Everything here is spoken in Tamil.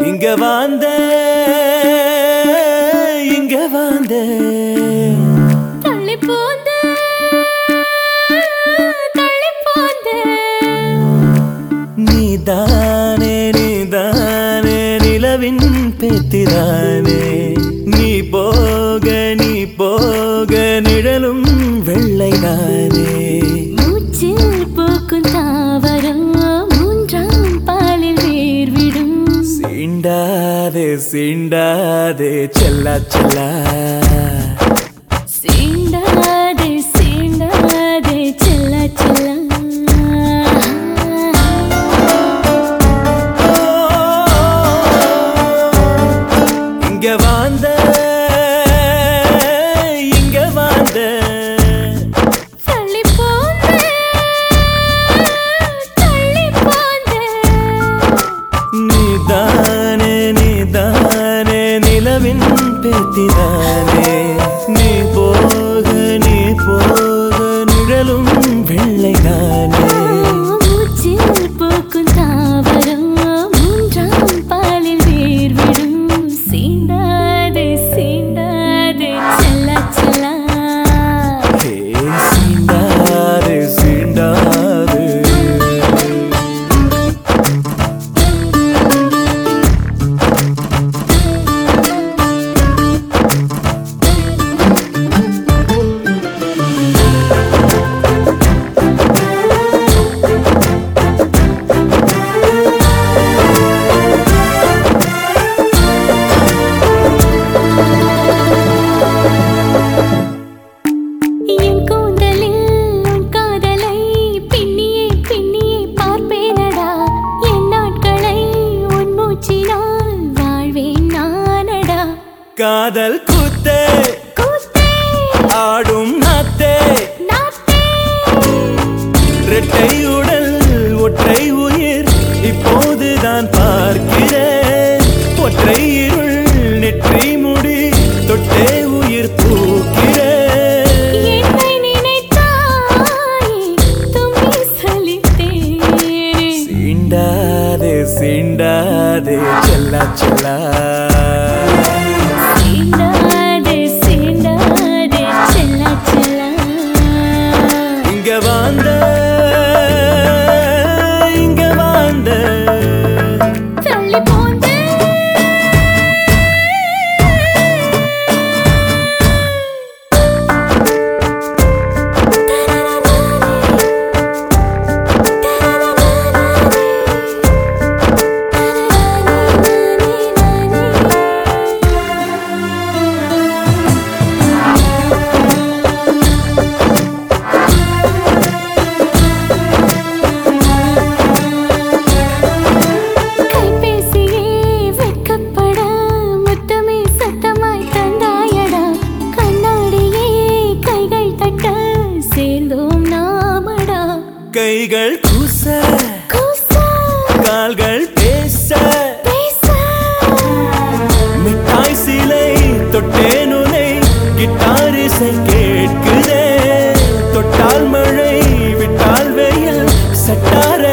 இங்க வாந்த இங்க வாந்த தள்ளி போந்த தள்ளி போந்த நீதானே நீதானே நிலவின் பேத்திரானே நீ போக நீ போக நிழலும் வெள்ளைதானே மூச்சில் பூக்கும் தாவரம் மூன்றாம் பாலில் வேர்விடும் சீண்டாதே சீண்டாதே செல்லா செல்லா சீண்டாதே சீண்டாதே செல்ல செல்ல இங்க வாந்த இங்க வாந்த தள்ளி போந்த தள்ளி போந்த நீதானே நீதானே நிலவின் பேத்திதானே நீ போக நீ போக நிழலும் வெள்ளைதானே மூச்சில் பூக்கும் தாவரம் மூன்றாம் பாலில் வேர்விடும் சீண்டாதே சீண்டாதே செல்ல செல்ல ஹே, சீண்டாதே சீண்டாதே என் கூந்தலில் உன் காதலை பின்னியே பின்னியே பார்ப்பேனடா என் நாட்களை உன் மூச்சினால் வாழ்வேன் நானடா காதல் கூத்தே கூத்தே ஆடும் நாத்தே நாத்தே இரட்டை உடல் ஒற்றை உயிர் இப்போதுதான் பார்க்கிறேன் ஒற்றை இருள் நெற்றி முடி தொட்டே உயிர் பூக்கிறேன் என்னை நினைத்தாயே தும்பி சலித்தேனே சீண்டாதே சீண்டாதே செல்லா செல்லா சீண்டாதே சீண்டாதே செல்ல செல்ல இங்க வாந்த இங்க வாந்த தள்ளி போந்த கைபேசியே வெட்கப்பட முத்தமே சத்தமாய் தந்தாயடா கண்ணாடியே கைகள் தட்ட சேர்ந்தோம் நாமடா கைகள் கூச கூசா கால்கள் பேச பேச மிட்டாய் சிலை தொட்டேனுனை கிட்டார் இசை கேட்குதே தொட்டால் மழை விட்டால் வெயில் சட்டார